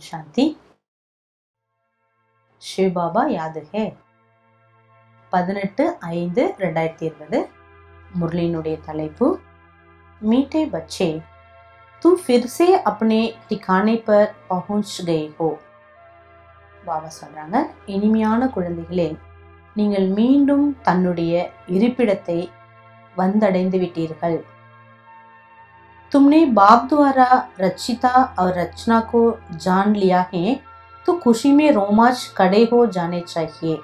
சாந்தி சிவபாபா யாதுகே பதினெட்டு ஐந்து ரெண்டாயிரத்தி இருபது முரளியினுடைய தலைப்பு மீட்டே பச்சே तुम फिर से अपने ठिकाने पर पहुंच गए हो பாபா சொல்றாங்க இனிமையான குழந்தைகளே நீங்கள் மீண்டும் தன்னுடைய இருப்பிடத்தை வந்தடைந்து விட்டீர்கள் तुमने बाप द्वारा रचिता और रचना को जान लिया है तो खुशी में रोमांच खड़े हो जाने चाहिए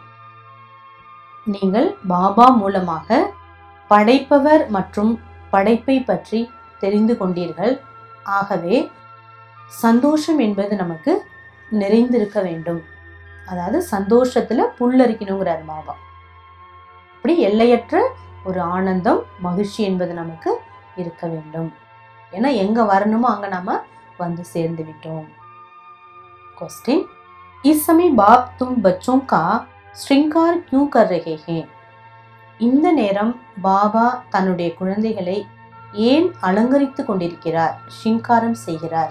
நீங்கள் பாபா மூலமாக படைப்பவர் மற்றும் படைப்பை பற்றி தெரிந்து கொண்டீர்கள் ஆகவே சந்தோஷம் என்பது நமக்கு நிறைந்திருக்க வேண்டும் அதாவது சந்தோஷத்துல புல்லரிக்கணுங்கிறார் பாபா இப்படி எல்லையற்ற ஒரு ஆனந்தம் மகிழ்ச்சி என்பது நமக்கு இருக்க வேண்டும் ஏன்னா எங்க வரணுமோ அங்க நாம வந்து சேர்ந்து விட்டோம் क्वेश्चन इस समय बाप तुम बच्चों का श्रृंगार क्यों कर रहे हैं இந்த நேரம் பாபா தன்னுடைய குழந்தைகளை ஏன் அலங்கரித்து கொண்டிருக்கிறார் ஷிங்காரம் செய்கிறார்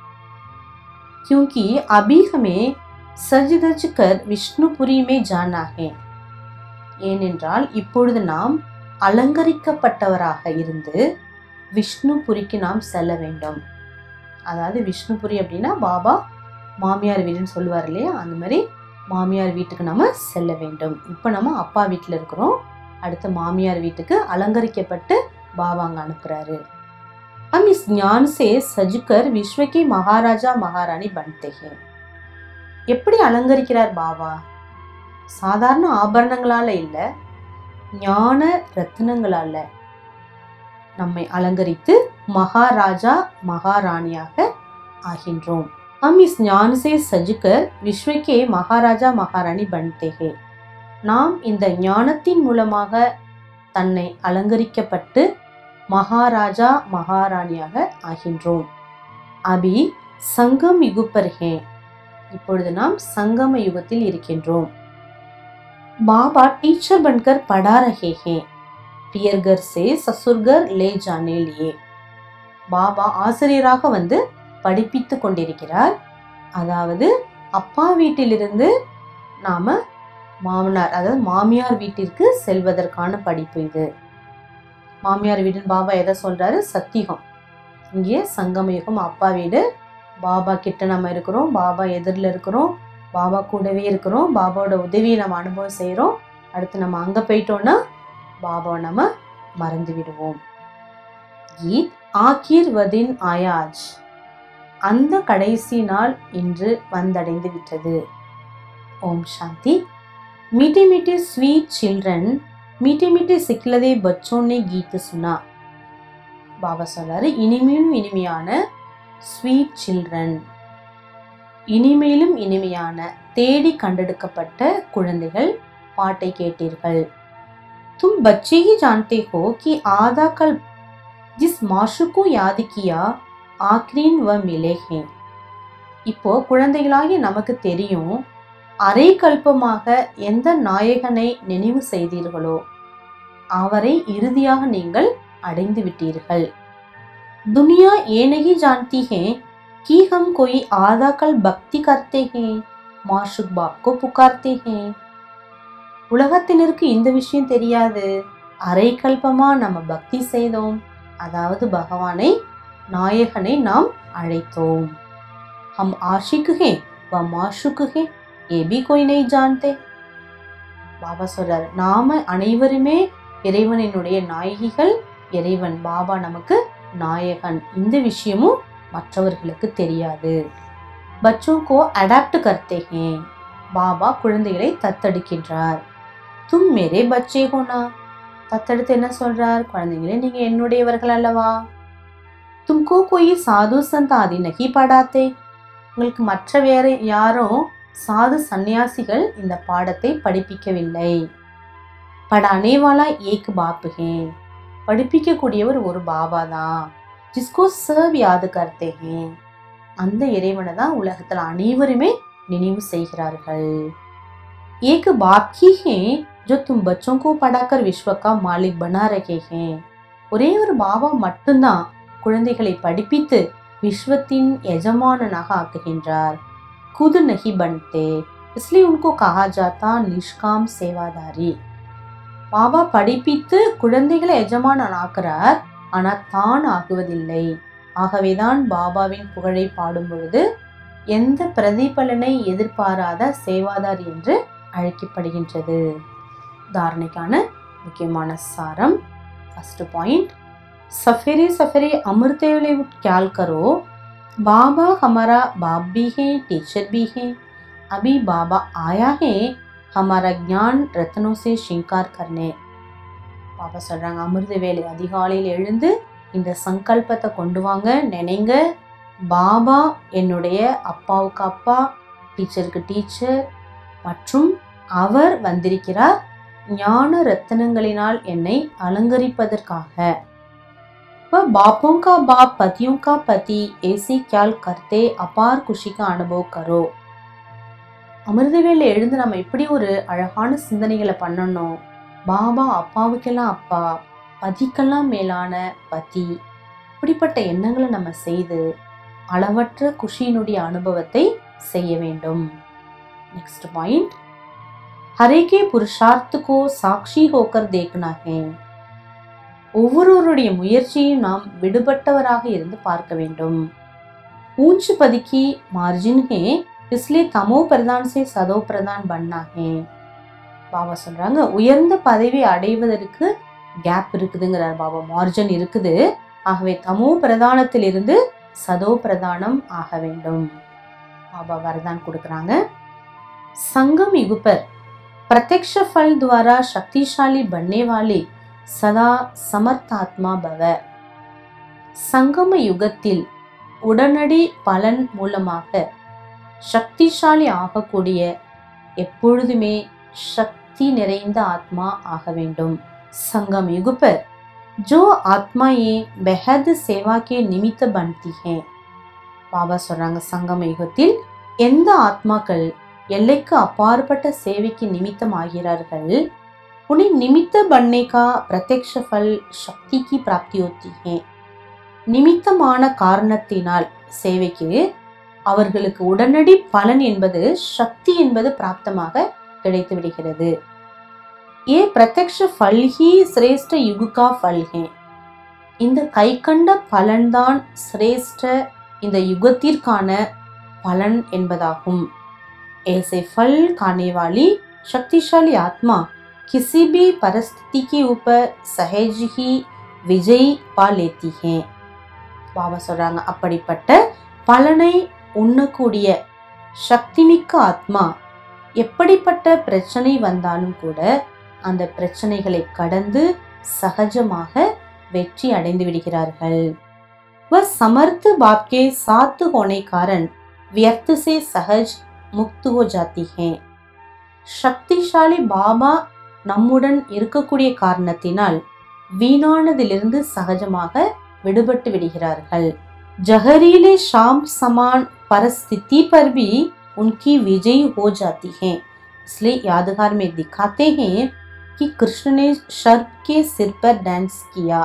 क्योंकि अभी हमें सज धज कर विष्णुपुरी में जाना है ஏனென்றால் இப்பொழுது நாம் அலங்கரிக்கப்பட்டவராக இருந்து விஷ்ணுபுரிக்கு நாம் செல்ல வேண்டும் அதாவது விஷ்ணுபுரி அப்படின்னா பாபா மாமியார் வீடுன்னு சொல்லுவார் இல்லையா அந்த மாதிரி மாமியார் வீட்டுக்கு நம்ம செல்ல வேண்டும் இப்போ நம்ம அப்பா வீட்டில் இருக்கிறோம் அடுத்து மாமியார் வீட்டுக்கு அலங்கரிக்கப்பட்டு பாபா அங்கே அனுப்புகிறாரு हम इस ज्ञान से सजकर विश्व के महाराजा महारानी बनते हैं எப்படி அலங்கரிக்கிறார் பாபா சாதாரண ஆபரணங்களால இல்லை ஞான ரத்தினங்களால நம்மை அலங்கரித்து மகாராஜா மகாராணியாக ஆகின்றோம் हम इस ज्ञान से सजकर विश्व के महाराजा महारानी बनते हैं நாம் இந்த ஞானத்தின் மூலமாக தன்னை அலங்கரிக்கப்பட்டு மகாராஜா மகாராணியாக ஆகின்றோம் அபி சங்கம் யுகுப்பர் ஹே இப்பொழுது நாம் சங்கம யுகத்தில் இருக்கின்றோம் பாபா டீச்சர் பன்கர் படா ரஹே ஹே பியர்கர் சே சசுர்கர் லே ஜானே லியே பாபா ஆசிரியராக வந்து படிப்பித்து கொண்டிருக்கிறார் அதாவது அப்பா வீட்டிலிருந்து நாம மாமனார் அதாவது மாமியார் வீட்டிற்கு செல்வதற்கான படிப்பு இது மாமியார் வீடுன்னு பாபா எதை சொல்றாரு சத்தியுகம் இங்கே சங்கம யுகம் அப்பா வீடு பாபா கிட்ட நம்ம இருக்கிறோம் பாபா எதிரில் இருக்கிறோம் பாபா கூடவே இருக்கிறோம் பாபாவோட உதவியை நம்ம அனுபவம் செய்கிறோம் அடுத்து நம்ம அங்கே போயிட்டோம்னா பாபாவை நம்ம மறந்து விடுவோம் கீத் ஆக்கீர் வதின் ஆயாஜ் அந்த கடைசி நாள் இன்று வந்தடைந்து விட்டது ஓம் சாந்தி मीठे मीठे स्वीट चिल्ड्रन मीठे मीठे सिखलदे बच्चों ने गीत सुना பாபா சொல்றாரு இனிமேலும் இனிமையான ஸ்வீட் சில்ட்ரன் இனிமேலும் இனிமையான தேடி கண்டெடுக்கப்பட்ட குழந்தைகள் பாட்டை கேட்டீர்கள் तुम बच्चे ही जानते हो कि आधा कल जिस माशु को याद किया आखरीन व मिले हैं இப்போ குழந்தைகளாகி நமக்கு தெரியும் அரை கல்பமாக எந்த நாயகனை நினைவு செய்தீர்களோ அவரை இறுதியாக நீங்கள் அடைந்து விட்டீர்கள் दुनिया ये नहीं जानती है कि हम कोई आधा कल भक्ति करते हैं माशुक बाप को पुकारते हैं உலகத்தினருக்கு இந்த விஷயம் தெரியாது அரை கல்பமா நம்ம பக்தி செய்தோம் அதாவது பகவானை நாயகனை நாம் அழைத்தோம் ஹம் ஆஷிக்கு ஹே வ மாஷுக்கு ஹே ஏ பி கோய் நெய் ஜான்தே பாபா சொல்றாரு நாம அனைவருமே இறைவனினுடைய நாயகிகள் இறைவன் பாபா நமக்கு நாயகன் இந்த விஷயமும் மற்றவர்களுக்கு தெரியாது பச்சோं को अडाप्ट करते हैं பாபா குழந்தைகளை தத்தெடுக்கின்றார் தும் மேரே பச்சே ஹோனா தத்தெடுத்து என்ன சொல்றார் குழந்தைங்களே நீங்க என்னுடையவர்கள் அல்லவா தும்கோ கோய் சாது சந்த் ஆதி நகி படாத்தே உங்களுக்கு மற்ற வேற யாரும் சாது சந்நியாசிகள் இந்த பாடத்தை படிப்பிக்கவில்லை படானே வாலா ஏக் பாப்பு ஹே படிப்பிக்கக்கூடியவர் ஒரு பாபா தான் ஜிஸ்கோ சர்வ் யாது கர்த்தே ஹே அந்த இறைவனை தான் உலகத்தில் அனைவருமே நினைவு செய்கிறார்கள் ஏக் பாப் ஹி ஹே जो तुम बच्चों को पढ़ाकर विश्व का मालिक बना रहे हैं ஒரே ஒரு பாபா மட்டும்தான் குழந்தைகளை படிப்பித்து விஸ்வத்தின் எஜமானனாக ஆக்குகின்றார் खुद नहीं बनते इसलिए उनको कहा जाता निष्काम सेवादारी பாபா படிப்பித்து குழந்தைகளை எஜமானன் ஆக்குறார் ஆனால் தான் ஆகுவதில்லை ஆகவேதான் பாபாவின் புகழை பாடும் பொழுது எந்த பிரதிபலனை எதிர்பாராத சேவாதார் என்று அழைக்கப்படுகின்றது தாரணைக்கான முக்கியமான சாரம் ஃபர்ஸ்ட் பாயிண்ட் सफेरे सफेरे अमृतवेले उठ ख्याल करो बाबा हमारा बाप भी है टीचर भी है अभी बाबा आया है हमारा ज्ञान रत्नों से श्रृंगार करने பாபா சொல்கிறாங்க அமிர்த வேலை அதிகாலையில் எழுந்து இந்த சங்கல்பத்தை கொண்டு வாங்க நினைங்க பாபா என்னுடைய அப்பாவுக்கு அப்பா டீச்சருக்கு டீச்சர் மற்றும் அவர் வந்திருக்கிறார் ஞான ரத்தினங்களினால் என்னை அலங்கரிப்பதற்காக वह बापों का बाप पतियों का पति ऐसी ख्याल करते अपार खुशी का अनुभव करो அமிர்தவேல எழுந்து நம்ம எப்படி ஒரு அழகான சிந்தனைகளை பண்ணணும் பாபா அப்பாவுக்கெல்லாம் அப்பா பதிக்கெல்லாம் மேலான பதி இப்படிப்பட்ட எண்ணங்களை நம்ம செய்து அளவற்ற குஷியினுடைய அனுபவத்தை செய்ய வேண்டும் நெக்ஸ்ட் பாயிண்ட் हरे के पुरुषार्थ को साक्षी होकर देखना है ஒவ்வொருவருடைய முயற்சியும் நாம் விடுபட்டவராக இருந்து பார்க்க வேண்டும் ஊஞ்சு பதுக்கி மார்ஜின் ஹே इसलिए தமோ பிரதான் சே சதோ பிரதான் பண்ணா ஹே பாபா சொல்றாங்க உயர்ந்த பதவி அடைவதற்கு கேப் இருக்குதுங்கிறார் பாபா மார்ஜின் இருக்குது ஆகவே தமோ பிரதானத்திலிருந்து சதோ பிரதானம் ஆக வேண்டும் பாபா வரதான் கொடுக்குறாங்க संगम युग पर प्रत्यक्ष फल द्वारा शक्तिशाली बनने वाले சதா சமர்த்தாத்மா பவ சங்கம யுகத்தில் உடனடி பலன் மூலமாக சக்திசாலி ஆகக்கூடிய எப்பொழுதுமே சக்தி நிறைந்த ஆத்மா ஆக வேண்டும் சங்கம் युग पर जो आत्माएं बेहद सेवा के निमित्त बनती हैं பாபா சொல்றாங்க சங்கம யுகத்தில் எந்த ஆத்மாக்கள் எல்லைக்கு அப்பாற்பட்ட சேவைக்கு நிமித்தம் ஆகிறார்கள் उन्हें निमित्त बनने का प्रत्यक्ष फल शक्ति की प्राप्ति होती है நிமித்தமான காரணத்தினால் சேவைக்கு அவர்களுக்கு உடனடி பலன் என்பது சக்தி என்பது பிராப்தமாக கிடைத்து விடுகிறது ஏ பிரத்யக்ஷ ஃபல் ஹி சிரேஷ்ட யுகுகா ஃபல் ஹே இந்த கை கண்ட பலன்தான் சிரேஷ்ட இந்த யுகத்திற்கான பலன் என்பதாகும் ऐसे फल खाने वाली शक्तिशाली आत्मा किसी भी परिस्थिति के ऊपर सहज ही விஜய் பா लेती हैं பாபா சொல்றாங்க அப்படிப்பட்ட பலனை உண்ணக்கூடிய சக்திமிக்க ஆத்மா எப்படிப்பட்ட பிரச்சனை வந்தாலும் கூட அந்த பிரச்சனைகளை கடந்து சகஜமாக வெற்றி அடைந்து விடுகிறார்கள் वह समर्थ बाप के साथ होने कारण व्यर्थ से सहज मुक्त हो जाती हैं சக்திசாலி பாபா நம்முடன் இருக்கக்கூடிய காரணத்தினால் வீணானதிலிருந்து சகஜமாக விடுபட்டு விடுகிறார்கள் जहरीले शाम समान परिस्थिति पर भी उनकी विजयी हो जाती हैं इसलिए यादगार में दिखाते हैं कि कृष्ण ने सर्प के सिर पर डांस किया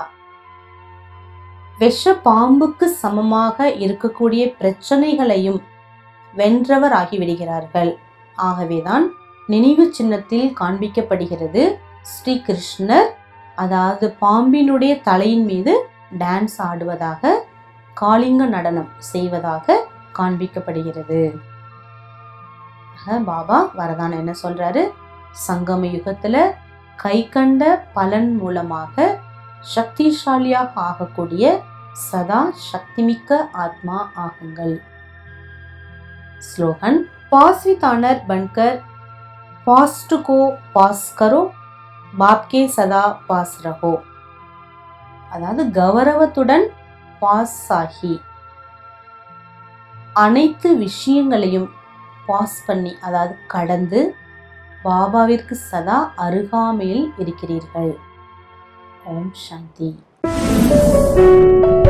விஷ பாம்புக்கு சமமாக இருக்கக்கூடிய பிரச்சனைகளையும் வென்றவர் ஆகிவிடுகிறார்கள் ஆகவேதான் நினைவு சின்னத்தில் காண்பிக்கப்படுகிறது ஸ்ரீ கிருஷ்ணர் அதாவது பாம்பினுடைய தலையின் மீது டான்ஸ் ஆடுவதாக காளிங்க நடனம் செய்வதாக காண்பிக்கப்படுகிறது ஆக, பாபா வரதான என்ன சொல்றாரு சங்கம யுகத்துல கை கண்ட பலன் மூலமாக சக்திசாலியாக ஆகக்கூடிய சதா சக்திமிக்க ஆத்மா ஆகுங்கள் ஸ்லோகன் पास विथ ऑनर बनकर पास्ट को पास करो बाप के सदा पास रहो அதாவது கௌரவத்துடன் பாஸ் ஆகி அனைத்து விஷயங்களையும் பாஸ் பண்ணி அதாவது கடந்து பாபாவிற்கு சதா அருகாமையில் இருக்கிறீர்கள் ஓம் சாந்தி